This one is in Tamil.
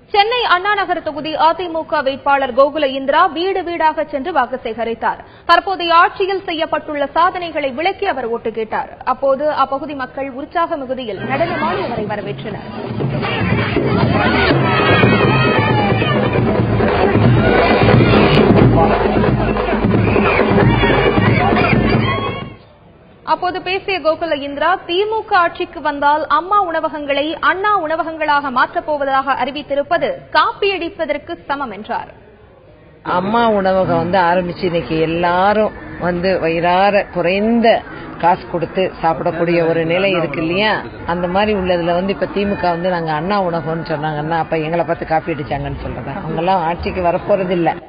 சென்னை அண்ணா நகர் தொகுதி அதிமுக வேட்பாளர் கோகுல இந்திரா வீடு வீடாக சென்று வாக்கு சேகரித்தார் தற்போதைய ஆட்சியில் செய்யப்பட்டுள்ள சாதனைகளை விளக்கி அவர் ஓட்டு கேட்டார் அப்போது அப்பகுதி மக்கள் உற்சாக மிகுதியில் நடனமாடி அவரை வரவேற்றனர் அப்போது பேசிய கோகுல இந்திரா திமுக ஆட்சிக்கு வந்தால் அம்மா உணவகங்களை அண்ணா உணவகங்களாக மாற்றப் போவதாக அறிவித்திருப்பது காப்பியடிப்பதற்கு சமம் என்றார் அம்மா உணவகம் வந்து ஆரம்பிச்சு இன்னைக்கு எல்லாரும் வந்து வயிறார குறைந்த காசு கொடுத்து சாப்பிடக்கூடிய ஒரு நிலை இருக்கு இல்லையா அந்த மாதிரி உள்ளதுல வந்து இப்ப திமுக வந்து நாங்க அண்ணா உணவகம்னு சொன்னாங்கன்னா அப்ப எங்களை பார்த்து காப்பி அடிச்சாங்கன்னு சொல்றதா அவங்க எல்லாம் ஆட்சிக்கு வரப்போறது இல்ல